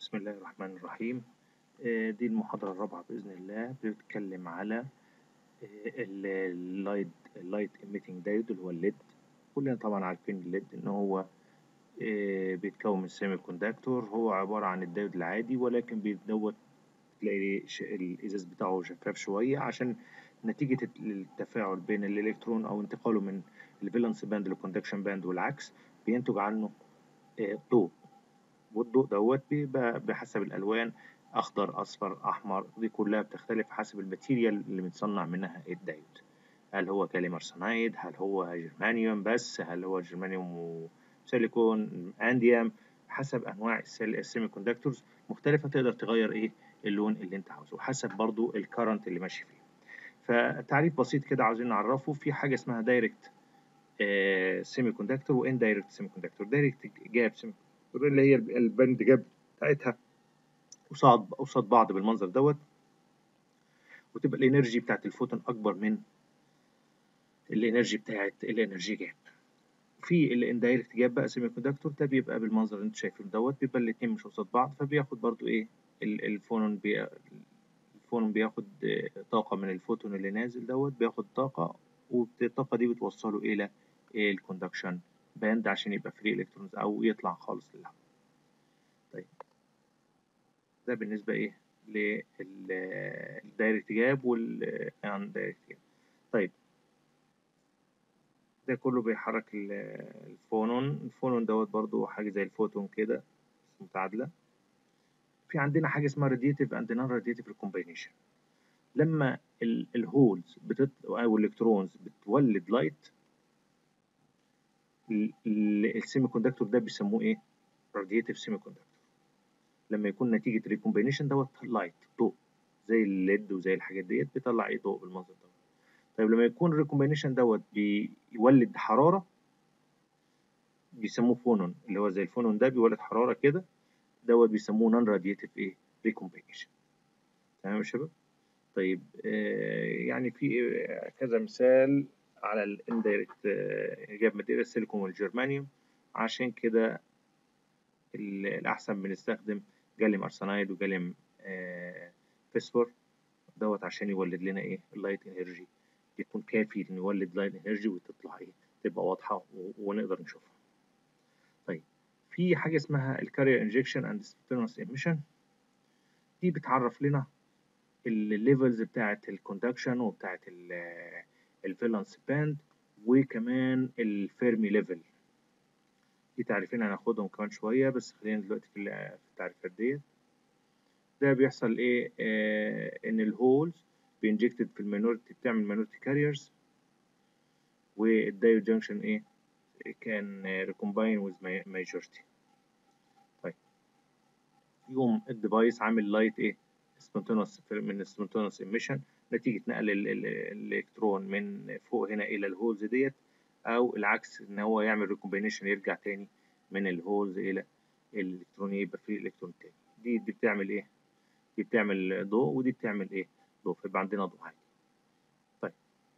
بسم الله الرحمن الرحيم آه، دي المحاضرة الرابعة بإذن الله بتتكلم على اللايت اللايت ايميتنج دايود اللي هو الليد كلنا طبعا عارفين الليد إن هو آه، بيتكون من سيمي كوندكتور هو عبارة عن الدايود العادي ولكن بيتدوت تلاقي ش- الإزاز بتاعه شفاف شوية عشان نتيجة التفاعل بين الإلكترون أو انتقاله من الفالنس باند للكوندكشن باند والعكس بينتج عنه آه، ضوء والضوء دوت بيبقى بحسب الألوان أخضر أصفر أحمر دي كلها بتختلف حسب الماتيريال اللي متصنع منها الدايود هل هو كاليوم أرسنايد هل هو جرمانيوم بس هل هو جرمانيوم وسيليكون أنديوم حسب أنواع السيل- السيمي كوندكتورز مختلفة تقدر تغير إيه اللون اللي أنت عاوزه وحسب برضو الكرنت اللي ماشي فيه فتعريف بسيط كده عاوزين نعرفه في حاجة اسمها دايركت سيمي كوندكتور وان دايركت سيمي كوندكتور دايركت جاب سيمي اللي هي الباند جاب بتاعتها قصاد قصاد بعض بالمنظر دوت وتبقى الانرجي بتاعت الفوتون اكبر من الانرجي بتاعت الانرجي جاب في الاندايركت جاب بقى سيمي كوندكتور ده بيبقى بالمنظر اللي انتوا شايفينه دوت بيبقى الاتنين مش قصاد بعض فبياخد برضو ايه ال- الفونون بي الفونون بياخد آه، طاقة من الفوتون اللي نازل دوت بياخد طاقة والطاقة دي بتوصله إلى الكوندكشن باند عشان يبقى فري الكترونز أو يطلع خالص للهواء. طيب ده بالنسبة إيه للدايركت جاب والان دايركت جاب. طيب ده كله بيحرك ال- الفونون الفونون دوت برضو حاجة زي الفوتون كده بس متعادلة في عندنا حاجة اسمها radiative and non-radiative recombination لما ال- الهولز بتط... أو الإلكترونز بتولد لايت السيمي كوندكتور ده بيسموه إيه؟ radiative سيمي كوندكتور لما يكون نتيجة الريكومبينيشن دوت لايت ضوء زي الليد وزي الحاجات ديت بيطلع إيه ضوء بالمنظر دوت طيب لما يكون الريكومبينيشن دوت بيولد حرارة بيسموه فونون اللي هو زي الفونون ده بيولد حرارة كده دوت بيسموه نون رادياتيف ايه ريكومبينيشن تمام يا شباب طيب آه يعني في آه، كذا مثال على الاندايركت جاب ماتيريال السيليكون والجرمانيوم عشان كده ال- الأحسن بنستخدم جاليوم أرسنايد وجاليوم آه فسفور دوت عشان يولد لنا إيه اللايت انرجي يكون كافي إنه يولد لايت انرجي وتطلع إيه تبقى واضحة و- ونقدر نشوفها طيب في حاجة اسمها الكارير انجكشن اند سبيرنس ايميشن دي بتعرف لنا الليفلز بتاعت الكوندكشن وبتاعت الفالنس باند وكمان الفيرمي ليفل دي تعريفين هناخدهم كمان شوية بس خلينا دلوقتي في ال- في التعريفات ديت ده بيحصل ايه آه ان الهولز بينجكتد في المينورتي بتعمل مينورتي كاريرز والدايود جانكشن ايه كان ريكومباين ويز ماجورتي طيب يقوم الديفايس عامل لايت ايه سبونتينوس من سبونتينوس ايميشن نتيجة نقل ال- ال- الالكترون من فوق هنا الى الهولز ديت او العكس ان هو يعمل ريكومبينيشن يرجع تاني من الهولز الى الالكترون يبقى فيه الكترون تاني دي دي بتعمل ايه دي بتعمل ضوء ودي بتعمل ايه ضوء فيبقى عندنا ضوء عادي طيب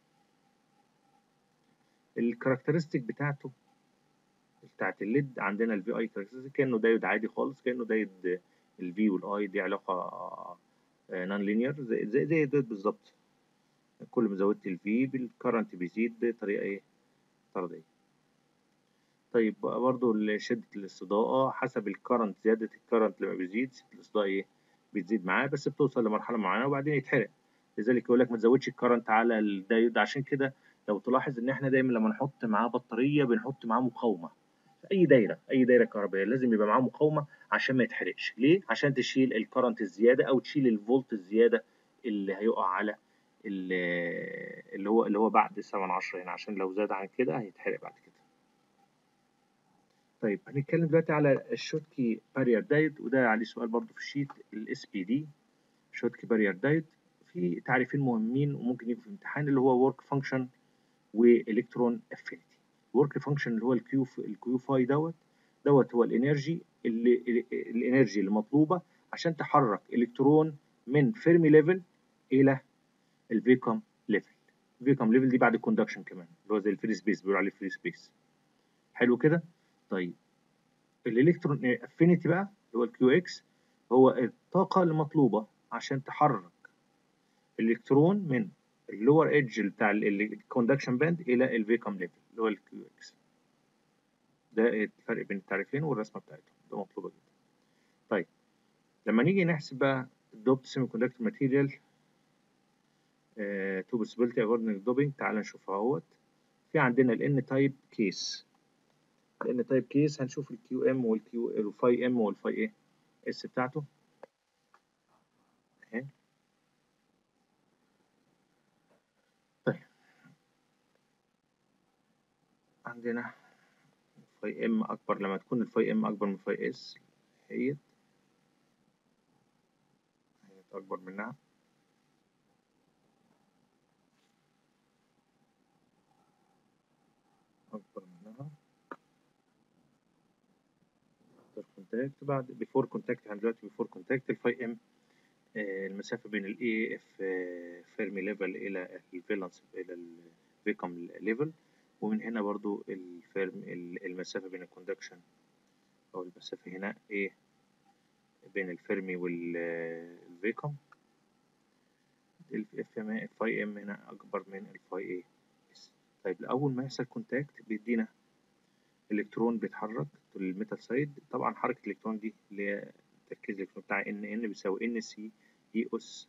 الكاركترستيك بتاعته بتاعت الليد عندنا الفي اي كاركترستيك كانه دايود عادي خالص كانه دايود الفي والاي دي علاقه نون لينير زي زي زي دول بالظبط كل ما زودت الفي بالكرنت بيزيد بطريقه ايه طرديه طيب بقى برضو ال- شدة الاستضاءة حسب الكرنت زيادة الكرنت لما بيزيد شدة الاستضاءة ايه بتزيد معاه بس بتوصل لمرحلة معينة وبعدين يتحرق لذلك يقول لك ما تزودش الكرنت على الدايود عشان كده لو تلاحظ ان احنا دايما لما نحط معاه بطارية بنحط معاه مقاومة في اي دايرة اي دايرة كهربائية لازم يبقى معاه مقاومة عشان ما يتحرقش ليه عشان تشيل الكرنت الزيادة او تشيل الفولت الزيادة اللي هيقع على ال- اللي هو اللي هو بعد 7 10 هنا عشان لو زاد عن كده هيتحرق بعد كده طيب هنتكلم دلوقتي على الشوتكي بارير دايت وده عليه سؤال برضو في الشيت الاس بي دي شوتكي بارير دايت في تعريفين مهمين وممكن يجوا في الامتحان اللي هو ورك فانكشن والكترون افينيتي ورك فانكشن اللي هو الكيو الكيو فاي دوت دوت هو الانرجي اللي ال- الانرجي اللي مطلوبه عشان تحرك الكترون من فيرمي ليفل الى الفيكم ليفل الفيكم ليفل دي بعد الكوندكشن كمان اللي هو زي الفري سبيس بيقولوا عليه فري سبيس حلو كده طيب الالكترون افينيتي بقى اللي هو الكيو اكس هو الطاقة المطلوبة عشان تحرك الإلكترون من اللور ايدج بتاع الكوندكشن باند إلى الفيكم ليفل اللي هو الكيو اكس ده الفرق بين التعريفين والرسمة بتاعتهم ده مطلوبة جدا طيب لما نيجي نحسب بقى الدوبت سيمي كوندكتور ماتيريال تو بوسيبيلتي اكوردنج دوبينج تعال نشوفها اهوت في عندنا الان تايب كيس الان تايب كيس هنشوف الكيو ام والكيو الفاي ام والفاي ايه اس بتاعته اهي طيب عندنا فاي ام اكبر لما تكون الفاي ام اكبر من فاي اس هي هي اكبر منها اكبر منها افتر كونتاكت بعد بيفور كونتاكت احنا دلوقتي بيفور كونتاكت الفاي ام المسافه بين الاي اف فيرمي ليفل الى الفالنس الى الفيكم ليفل ومن هنا برضو الفيرم المسافه بين الكوندكشن او المسافه هنا ايه بين الفيرمي والفيكم الاف ام الفاي ام هنا اكبر من الفاي اي طيب اول ما يحصل كونتاكت بيدينا الكترون بيتحرك للميتال سايد طبعا حركه الالكترون دي اللي هي تركيز الالكترون بتاع ان ان بيساوي ان سي اي اس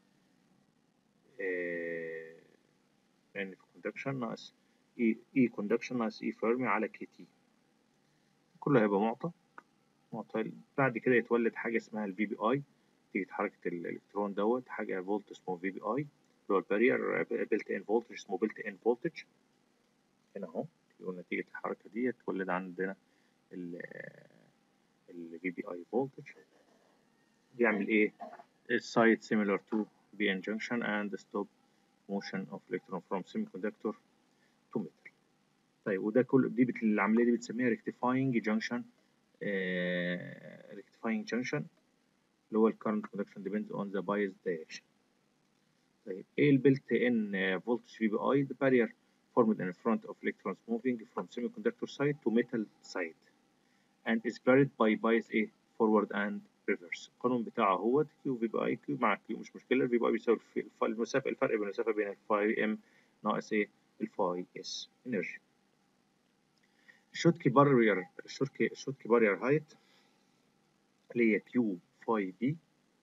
ان في كوندكشن ناقص اي اي كوندكشن ناقص اي فيرمي على كي تي كله هيبقى معطى معطى بعد كده يتولد حاجه اسمها الفي بي اي نتيجه حركه الالكترون دوت حاجه فولت اسمه في بي اي اللي هو البارير بيلت ان فولتج اسمه بيلت ان فولتج هنا اهو يقول نتيجه الحركه دي اتولد عندنا ال في بي اي فولتج بيعمل ايه السايد similar to BN junction and stop motion of electron from semiconductor to metal طيب وده كل دي بت... العمليه دي بتسميها rectifying junction uh, rectifying junction اللي هو current conduction depends on the bias direction طيب ايه البلت ان voltage VBI the barrier formed in front of electrons moving from semiconductor side to metal side and is varied by bias A forward and reverse القانون بتاعه هو Q في بي Q مع Q مش مشكلة الفي بي بيساوي المسافة الفرق بين المسافة بين الفاي ام ناقص ايه الفاي اس انرجي الشوتكي بارير الشوتكي الشوتكي بارير هايت اللي هي Q فاي بي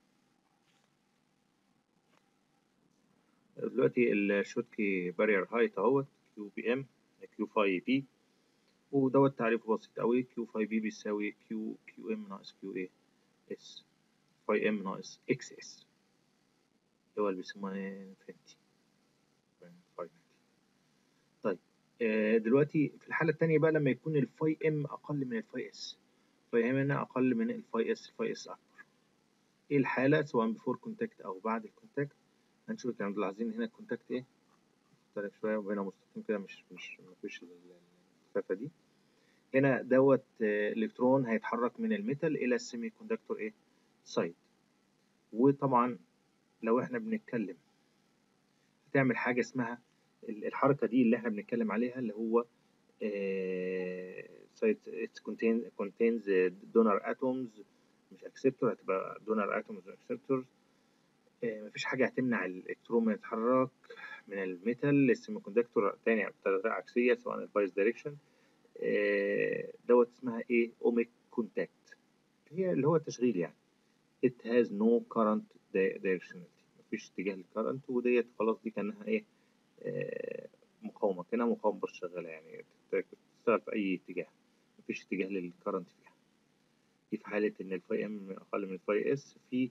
دلوقتي الشوتكي بارير هايت اهوت كيو بي ام كيو فاي بي ودوت تعريفه بسيط قوي كيو فاي بي بيساوي كيو كيو ام ناقص كيو ايه اس فاي ام ناقص اكس اس اللي هو اللي بيسموها انفينيتي طيب آه دلوقتي في الحالة التانية بقى لما يكون الفاي ام أقل من الفاي اس فاي ام هنا أقل من الفاي اس الفاي اس أكبر إيه الحالة سواء بفور كونتاكت أو بعد الكونتاكت هنشوف الكلام ده لاحظين هنا الكونتاكت إيه مختلف شوية وهنا مستقيم كده مش مش مفيش المسافة دي هنا دوت الكترون هيتحرك من الميتال الى السيمي كوندكتور ايه سايد وطبعا لو احنا بنتكلم هتعمل حاجه اسمها الحركه دي اللي احنا بنتكلم عليها اللي هو سايد contains contains donor atoms مش اكسبتور هتبقى donor atoms واكسبتورز مفيش حاجه هتمنع الالكترون من يتحرك من الميتال للسيمي كوندكتور تاني بطريقه عكسيه سواء البايس دايركشن دوت اسمها ايه اوميك كونتاكت هي اللي هو التشغيل يعني it has no current directionality مفيش اتجاه للكرنت وديت خلاص دي كانها ايه آه مقاومة كانها مقاومة بس شغالة يعني تشتغل في أي اتجاه مفيش اتجاه للكرنت فيها دي في حالة إن الفاي ام أقل من الفاي اس في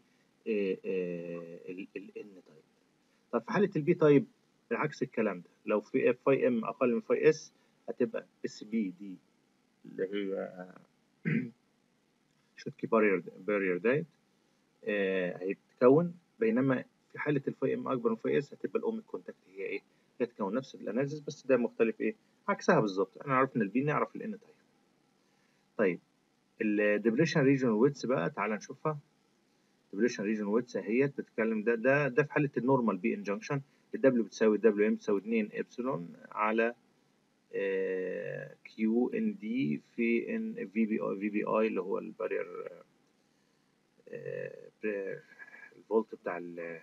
ال ان تايب طب في حالة البي تايب العكس الكلام ده لو في فاي ام أقل من فاي اس هتبقى اس بي دي اللي هي شوتكي بارير بارير دايت آه هيتكون بينما في حالة الفاي ام أكبر من فاي اس هتبقى الأوميك كونتاكت هي إيه؟ هتكون نفس الأناليسيس بس ده مختلف إيه؟ عكسها بالظبط احنا عرفنا البي نعرف الان تايب طيب الديبريشن ريجن ويتس بقى تعال نشوفها الديبريشن ريجن ويتس اهيت بتتكلم ده ده ده في حالة النورمال بي انجنكشن الدبليو بتساوي الدبليو ام بتساوي 2 ابسلون على كيو ان دي في ان في بي اي في بي اي اللي هو البارير الفولت بتاع ال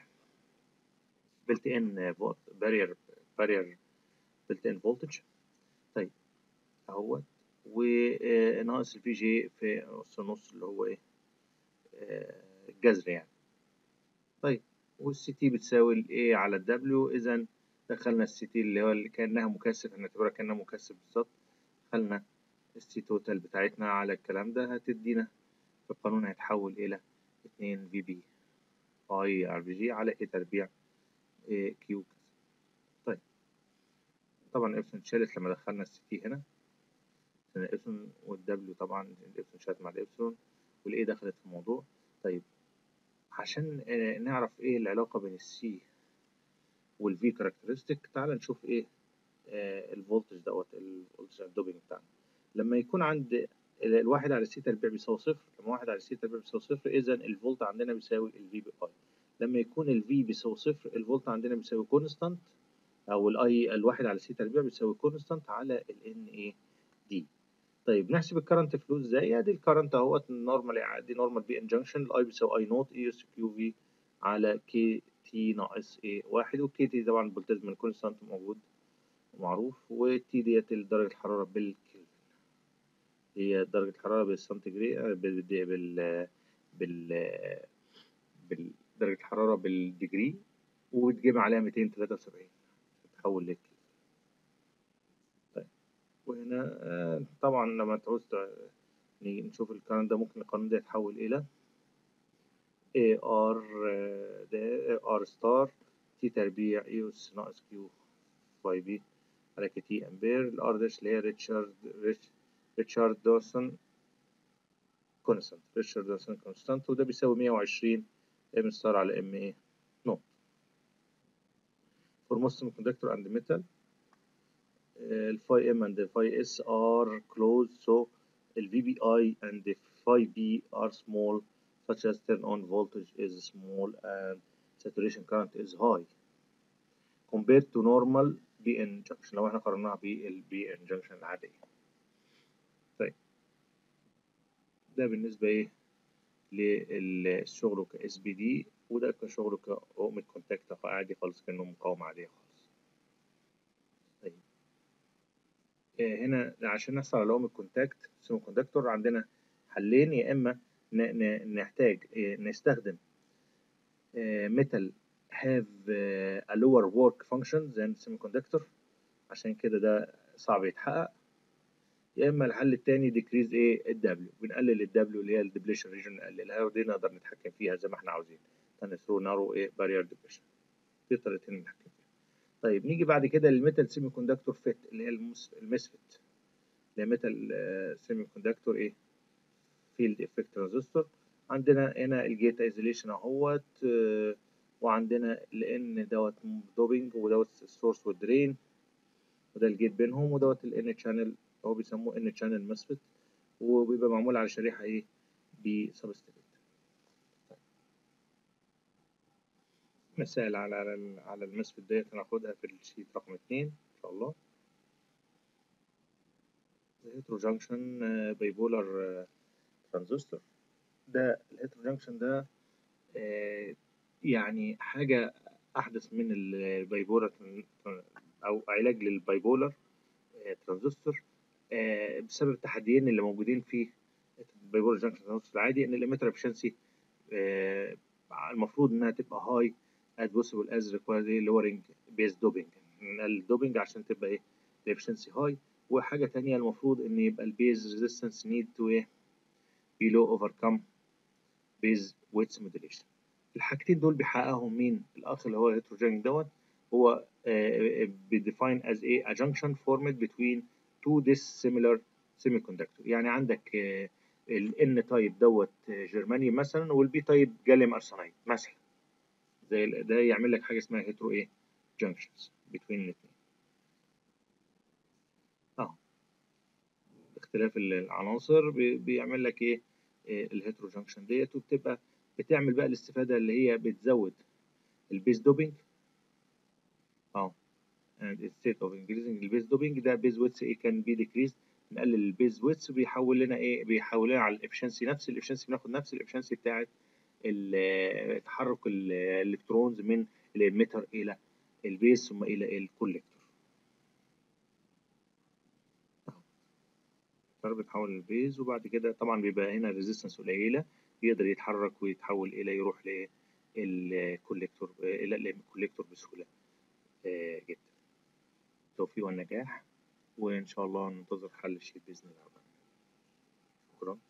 بلت ان بارير بارير بلت ان فولتج طيب اهوت وناقص الفي جي في نص نص اللي هو ايه الجذر يعني طيب والسي تي بتساوي الاي على الدبليو اذا دخلنا السي تي اللي هو اللي كانها مكثف هنعتبرها كانها مكثف بالظبط دخلنا السي توتال بتاعتنا على الكلام ده هتدينا في القانون هيتحول الى 2 في بي اي ار بي جي على اي تربيع إيه كيو طيب طبعا الابسون اتشالت لما دخلنا السي تي هنا الابسون والدبليو طبعا الابسون شالت مع الابسون والاي دخلت في الموضوع طيب عشان نعرف ايه العلاقة بين السي والفي كاركترستيك تعال نشوف ايه آه الفولتج دوت الفولتج الدوبنج بتاعنا لما يكون عند الواحد على سي تربيع بيساوي صفر لما واحد على سي تربيع بيساوي صفر اذا الفولت عندنا بيساوي الفي بي اي لما يكون الفي بيساوي صفر الفولت عندنا بيساوي كونستانت او الاي الواحد على سي تربيع بيساوي كونستانت على الان اي دي طيب نحسب الكرنت فلو ازاي ادي الكرنت اهوت نورمال دي نورمال بي ان جنكشن الاي بيساوي اي نوت اي اس كيو في على كي تي ناقص اي واحد والكي تي طبعا الفولتاج من كونستانت موجود معروف والتي ديت درجة الحرارة بالكلفن هي درجة الحرارة بالسنتيجريد بال بال بال بال درجة الحرارة بالديجري وتجمع عليها 273 تتحول للكلفن طيب وهنا آه طبعا لما تعوز نيجي نشوف الكلام ده ممكن القانون ده يتحول إلى A R ده R ستار تي تربيع اي اس ناقص كيو باي بي على كي تي امبير الار داش اللي هي ريتشارد ريتش ريتشارد دوسون كونستانت ريتشارد دوسون كونستانت وده بيساوي 120 ام ستار على ام ايه نوت for most semiconductor and metal الفاي ام and الفاي اس are closed so the VBI and the phi B are small such as turn on voltage is small and saturation current is high compared to normal BN junction لو احنا قارناها بال BN junction العادية طيب ده بالنسبة ايه للشغل ك SBD وده كشغل كأومة كونتاكت عادي خالص كأنه مقاومة عادية خالص طيب هنا عشان نحصل على أومة كونتاكت سيمي كوندكتور عندنا حلين يا إما نحتاج نستخدم metal have a lower work function than semiconductor عشان كده ده صعب يتحقق يا اما الحل التاني decrease ايه الدبليو بنقلل الدبليو اللي هي الدبليشن ريجن نقللها ودي نقدر نتحكم فيها زي ما احنا عاوزين تاني ثرو نارو ايه بارير ديبريشن في طريقتين نتحكم فيها طيب نيجي بعد كده للميتال سيمي كوندكتور فيت اللي هي المسفت اللي هي ميتال سيمي كوندكتور ايه فيلد افكت ترانزستور عندنا هنا الجيت ايزوليشن اهوت اه وعندنا لان دوت دوبينج ودوت السورس والدرين وده الجيت بينهم ودوت الان شانل هو بيسموه ان شانل مسفت وبيبقى معمول على شريحه ايه بسبستريت مسائل على على على المسفت ديت هناخدها في الشيت رقم اتنين ان شاء الله الهيترو جانكشن بايبولار ترانزستور ده الهيترو جانكشن ده آه يعني حاجة أحدث من البايبولار أو علاج للبايبولار ترانزستور بسبب التحديين اللي موجودين في البايبولار جانكشن ترانزستور العادي إن الإميتر إفشنسي المفروض إنها تبقى هاي at possible as required lowering base doping الدوبينج عشان تبقى إيه الإفشنسي هاي وحاجة تانية المفروض إن يبقى البيز ريزيستنس نيد تو إيه below overcome base weights modulation الحاجتين دول بيحققهم مين الأخ اللي هو الهيتروجين دوت هو بديفاين as a, a junction formed between two dissimilar semiconductor يعني عندك ال N تايب دوت جرمانيوم مثلا والبي تايب جاليوم ارسنايد مثلا زي ده يعمل لك حاجه اسمها هيترو ايه junctions between الاثنين اه اختلاف العناصر بيعمل لك ايه الهيترو جانكشن ديت وبتبقى بتعمل بقى الاستفاده اللي هي بتزود البيز دوبينج اه and instead of increasing البيز دوبينج ده بيز ويتس ايه كان بي decreased نقلل البيز ويتس بيحول لنا ايه بيحول لنا على الافشنسي نفس الافشنسي بناخد نفس الافشنسي بتاعت ال- تحرك ال- الالكترونز من الاميتر الى البيس ثم الى الكوليكتور بتحول البيز وبعد كده طبعا بيبقى هنا ريزيستنس قليله يقدر يتحرك ويتحول الى يروح للكوليكتور الى الكوليكتور بسهوله آه، جدا التوفيق والنجاح وان شاء الله ننتظر حل الشيء باذن الله شكرا